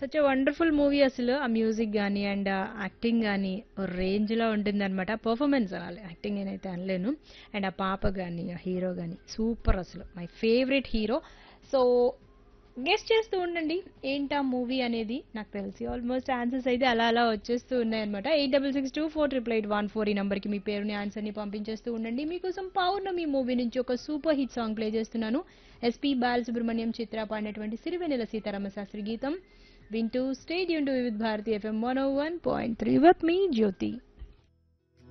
such wonderful movie అసలు ఆ music కానీ అండ్ యాక్టింగ్ కానీ రేంజ్లో ఉంటుంది అనమాట పర్ఫార్మెన్స్ అనాలి యాక్టింగ్ నేనైతే అనలేను అండ్ ఆ పాప కానీ ఆ హీరో కానీ సూపర్ అసలు my favourite hero so guess చేస్తూ ఉండండి ఏంటా మూవీ అనేది నాకు తెలిసి ఆల్మోస్ట్ ఆన్సర్స్ అయితే అలా అలా వచ్చేస్తూ ఉన్నాయి అనమాట eight double six two four triple eight one four ఈ నెంబర్కి మీ పేరుని ఆన్సర్ని పంపించేస్తూ ఉండండి మీకోసం పౌర్ణమి మూవీ నుంచి ఒక సూపర్ హిట్ సాంగ్ ప్లే చేస్తున్నాను ఎస్పీ బాలసుబ్రహ్మణ్యం చిత్ర పాడినటువంటి సిరివెన్నెల సీతారామ శాస్త్రి గీతం వింటూ stay tuned to Vividh Bharati FM one one point three with మీ జ్యోతి